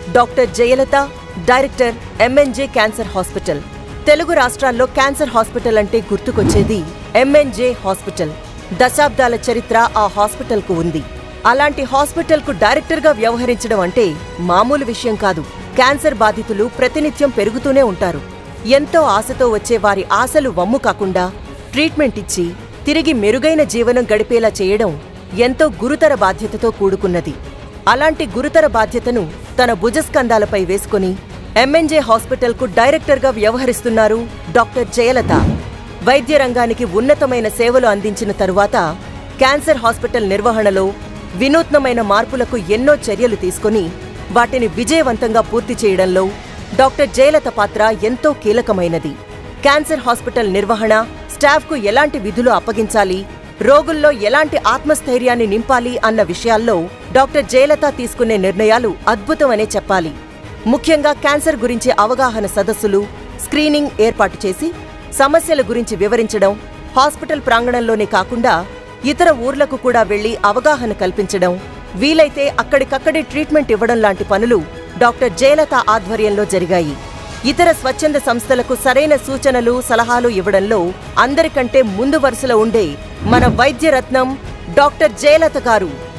doctor Jayalatha director MNJ cancer hospital Telugu రాష్ట్రాల్లో cancer hospital అంటే గుర్తుకొచ్చేది MNJ hospital దశాబ్దాల చరిత్ర ఆ హాస్పిటల్కు ఉంది అలాంటి హాస్పిటల్కు డైరెక్టర్గా వ్యవహరించడం అంటే మామూలు విషయం కాదు క్యాన్సర్ బాధితులు ప్రతినిత్యం పెరుగుతూనే ఉంటారు ఎంతో ఆశతో వచ్చే వారి ఆశలు వమ్ము కాకుండా ట్రీట్మెంట్ ఇచ్చి తిరిగి మెరుగైన జీవనం గడిపేలా చేయడం ఎంతో గురుతర బాధ్యతతో కూడుకున్నది అలాంటి గురుతర బాధ్యతను తన భుజస్కంధాలపై వేసుకుని ఎంఎన్జే హాస్పిటల్కు డైరెక్టర్గా వ్యవహరిస్తున్నారు డాక్టర్ జయలత వైద్య రంగానికి ఉన్నతమైన సేవలు అందించిన తరువాత క్యాన్సర్ హాస్పిటల్ నిర్వహణలో వినూత్నమైన మార్పులకు ఎన్నో చర్యలు తీసుకొని వాటిని విజయవంతంగా పూర్తి చేయడంలో డాక్టర్ జయలత పాత్ర ఎంతో కీలకమైనది క్యాన్సర్ హాస్పిటల్ నిర్వహణ స్టాఫ్కు ఎలాంటి విధులు అప్పగించాలి రోగుల్లో ఎలాంటి ఆత్మస్థైర్యాన్ని నింపాలి అన్న విషయాల్లో డాక్టర్ జయలత తీసుకునే నిర్ణయాలు అద్భుతమనే చెప్పాలి ముఖ్యంగా క్యాన్సర్ గురించి అవగాహన సదస్సులు స్క్రీనింగ్ ఏర్పాటు చేసి సమస్యల గురించి వివరించడం హాస్పిటల్ ప్రాంగణంలోనే కాకుండా ఇతర ఊర్లకు కూడా వెళ్లి అవగాహన కల్పించడం వీలైతే అక్కడికక్కడే ట్రీట్మెంట్ ఇవ్వడం లాంటి పనులు డాక్టర్ జయలత ఆధ్వర్యంలో జరిగాయి ఇతర స్వచ్ఛంద సంస్థలకు సరైన సూచనలు సలహాలు ఇవ్వడంలో అందరికంటే ముందు వరుసలో ఉండే మన వైద్య రత్నం డాక్టర్ జయలత గారు